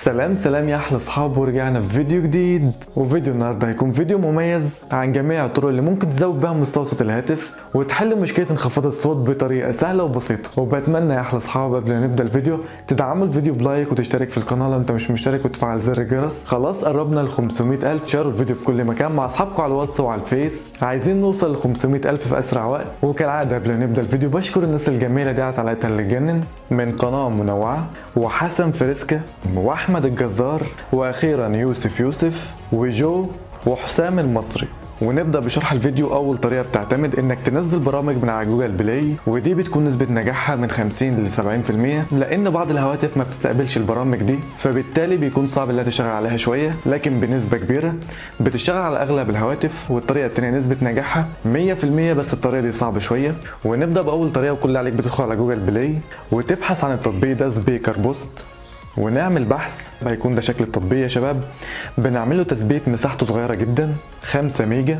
سلام سلام يا احلى اصحاب ورجعنا في فيديو جديد وفيديو النهارده هيكون فيديو مميز عن جميع الطرق اللي ممكن تزود بها مستوى صوت الهاتف وتحل مشكله انخفاض الصوت بطريقه سهله وبسيطه وبتمنى يا احلى اصحاب قبل ما نبدا الفيديو تدعموا الفيديو بلايك وتشترك في القناه لو انت مش مشترك وتفعل زر الجرس خلاص قربنا ل 500 الف شاروا الفيديو في كل مكان مع اصحابكم على الواتس وعلى الفيس عايزين نوصل ل 500 الف في اسرع وقت وكالعاده قبل ما نبدا الفيديو بشكر الناس الجميله دي على تعليقاتها اللي تجنن من قناه منوعه وحسن فريسكا واحمد الجزار واخيرا يوسف يوسف وجو وحسام المصري ونبدا بشرح الفيديو اول طريقه بتعتمد انك تنزل برامج من على جوجل بلاي ودي بتكون نسبه نجاحها من 50 ل 70% لان بعض الهواتف ما بتستقبلش البرامج دي فبالتالي بيكون صعب انها تشتغل عليها شويه لكن بنسبه كبيره بتشتغل على اغلب الهواتف والطريقه الثانيه نسبه نجاحها 100% بس الطريقه دي صعبه شويه ونبدا باول طريقه وكل اللي عليك بتدخل على جوجل بلاي وتبحث عن التطبيق ده سبيكر بوست ونعمل بحث هيكون ده شكل التطبيق يا شباب بنعمل له تثبيت مساحته صغيرة جدا 5 ميجا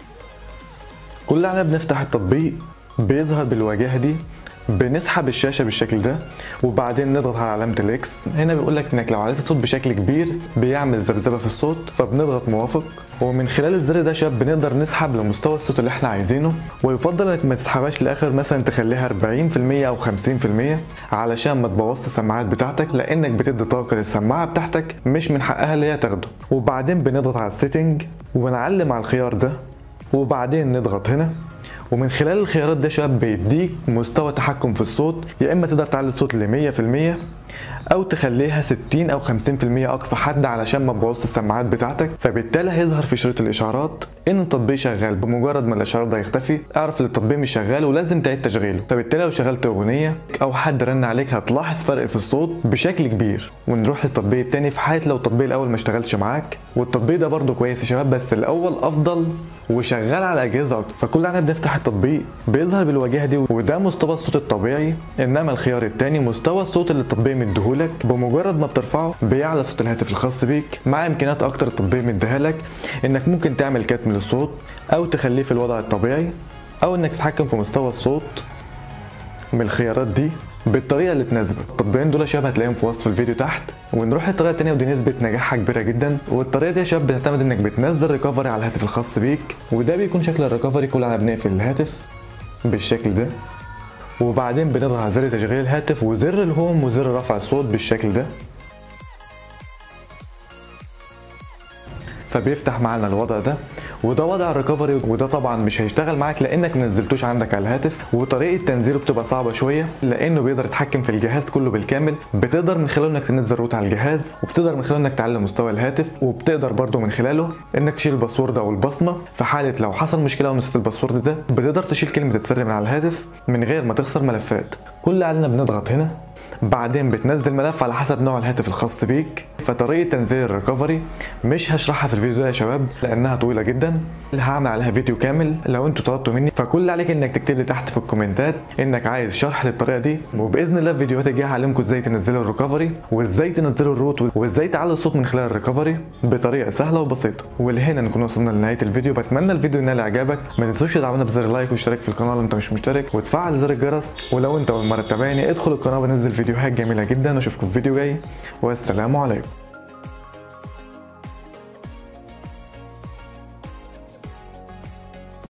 كل على بنفتح التطبيق بيظهر بالواجهة دي بنسحب الشاشة بالشكل ده وبعدين نضغط على علامة الاكس هنا بيقول لك انك لو عليت الصوت بشكل كبير بيعمل ذبذبة في الصوت فبنضغط موافق ومن خلال الزر ده شاب بنقدر نسحب لمستوى الصوت اللي احنا عايزينه ويفضل انك ما تسحبهاش لاخر مثلا تخليها 40% او 50% علشان ما تبوظش السماعات بتاعتك لانك بتدي طاقه للسماعه بتاعتك مش من حقها اللي هي تاخده وبعدين بنضغط على السيتنج ونعلم على الخيار ده وبعدين نضغط هنا ومن خلال الخيارات ده شاب بيديك مستوى تحكم في الصوت يا اما تقدر تعلي الصوت ل 100% او تخليها 60 او 50% اقصى حد علشان ما تبوظش السماعات بتاعتك فبالتالي هيظهر في شريط الاشعارات ان التطبيق شغال بمجرد ما الاشعار ده يختفي اعرف ان التطبيق مش شغال ولازم تعيد تشغيله فبالتالي لو شغلت اغنيه او حد رن عليك هتلاحظ فرق في الصوت بشكل كبير ونروح للتطبيق التاني في حاله لو التطبيق الاول ما اشتغلش معاك والتطبيق ده برده كويس يا شباب بس الاول افضل وشغال على اجهزه اكتر فكل احنا بنفتح التطبيق بيظهر بالواجهه دي وده مستوى الصوت الطبيعي انما الخيار الثاني مستوى الصوت اللي التطبيق مديهولك بمجرد ما بترفعه بيعلى صوت الهاتف الخاص بيك مع امكانيات اكتر التطبيق مديها لك انك ممكن تعمل كتم للصوت او تخليه في الوضع الطبيعي او انك تتحكم في مستوى الصوت من الخيارات دي بالطريقه اللي تناسبك التطبيقين دول يا شباب هتلاقيهم في وصف الفيديو تحت ونروح للطريقه الثانيه ودي نسبه نجاحها كبيره جدا والطريقه دي يا شباب بتعتمد انك بتنزل ريكفري على الهاتف الخاص بيك وده بيكون شكل الريكفري كل على بنقفل الهاتف بالشكل ده وبعدين بنضغط على زر تشغيل الهاتف وزر الهوم وزر رفع الصوت بالشكل ده فبيفتح معانا الوضع ده وده وضع الريكفري وده طبعا مش هيشتغل معاك لانك منزلتوش عندك على الهاتف وطريقه تنزيله بتبقى صعبه شويه لانه بيقدر يتحكم في الجهاز كله بالكامل بتقدر من خلاله انك تنزل روت على الجهاز وبتقدر من خلاله انك تعلي مستوى الهاتف وبتقدر برده من خلاله انك تشيل الباسورد او البصمه في حاله لو حصل مشكله ونسيت الباسورد ده بتقدر تشيل كلمه السر من على الهاتف من غير ما تخسر ملفات كل اللي علينا بنضغط هنا بعدين بتنزل ملف على حسب نوع الهاتف الخاص بيك فطريقه تنزيل الريكفري مش هشرحها في الفيديو ده يا شباب لانها طويله جدا هعمل عليها فيديو كامل لو انتوا طلبتوا مني فكل اللي عليك انك تكتب لي تحت في الكومنتات انك عايز شرح للطريقه دي وباذن الله الفيديوهات الجايه هعلمكم ازاي تنزلوا الريكفري وازاي تنزلوا الروت وازاي تعلوا الصوت من خلال الريكفري بطريقه سهله وبسيطه ولهنا نكون وصلنا لنهايه الفيديو بتمنى الفيديو ينال اعجابك ما تنسوش تدعمونا بزر لايك واشتراك في القناه لو انت مش مشترك وتفعل زر الجرس ولو انت اول مره تتابعني ادخل القناه بنزل فيديوهات جميله جدا واشوفكم في فيديو جاي والسلام عليكم